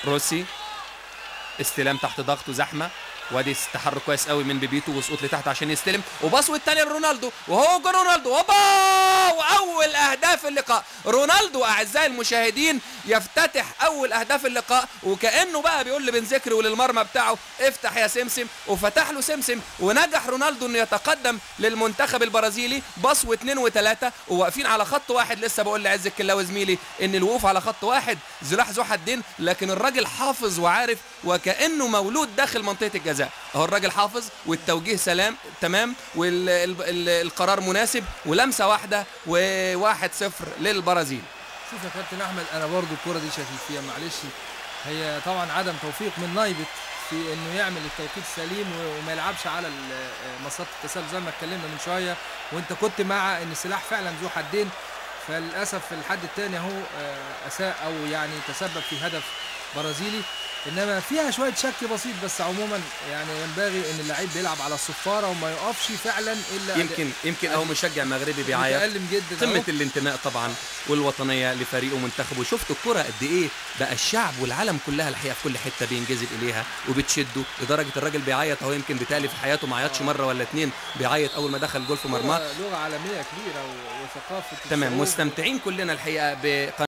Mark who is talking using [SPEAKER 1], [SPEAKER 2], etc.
[SPEAKER 1] روسي استلام تحت ضغط وزحمه وادي تحرك كويس قوي من بيبيتو وسقوط لتحت عشان يستلم وباص والتاني لرونالدو وهو جول رونالدو هوبا واول اهداف اللقاء رونالدو اعزائي المشاهدين يفتتح اول اهداف اللقاء وكانه بقى بيقول لبن ذكري وللمرمى بتاعه افتح يا سمسم وفتح له سمسم ونجح رونالدو انه يتقدم للمنتخب البرازيلي باص واثنين وثلاثه وواقفين على خط واحد لسه بقول لعز الكلاوي زميلي ان الوقوف على خط واحد سلاح ذو حدين لكن الراجل حافظ وعارف وكانه مولود داخل منطقه الجزاء اهو الراجل حافظ والتوجيه سلام تمام والقرار مناسب ولمسه واحده وواحد صفر للبرازيل
[SPEAKER 2] شوف يا كابتن احمد انا برضو الكره دي شاكك فيها معلش هي طبعا عدم توفيق من نايبت في انه يعمل التوقيت السليم وما يلعبش على مسار التسلل زي ما اتكلمنا من شويه وانت كنت مع ان السلاح فعلا ذو حدين فللاسف في الحد الثاني اهو اساء او يعني تسبب في هدف برازيلي انما فيها شويه شك بسيط بس عموما يعني ينبغي ان اللعيب بيلعب على الصفاره وما يقفش فعلا الا
[SPEAKER 1] يمكن يمكن اهو مشجع مغربي بيعيط
[SPEAKER 2] متألم جدا
[SPEAKER 1] قمه
[SPEAKER 2] أهو.
[SPEAKER 1] الانتماء طبعا والوطنيه لفريقه ومنتخبه شفت الكره قد ايه بقى الشعب والعالم كلها الحقيقه في كل حته بينجذب اليها وبتشده لدرجه الراجل بيعيط اهو يمكن بيتهيألي في حياته ما عيطش مره ولا اتنين بيعيط اول ما دخل جول في مرماه
[SPEAKER 2] لغه عالميه كبيره وثقافه
[SPEAKER 1] تمام
[SPEAKER 2] الشعوب.
[SPEAKER 1] مستمتعين كلنا الحقيقه ب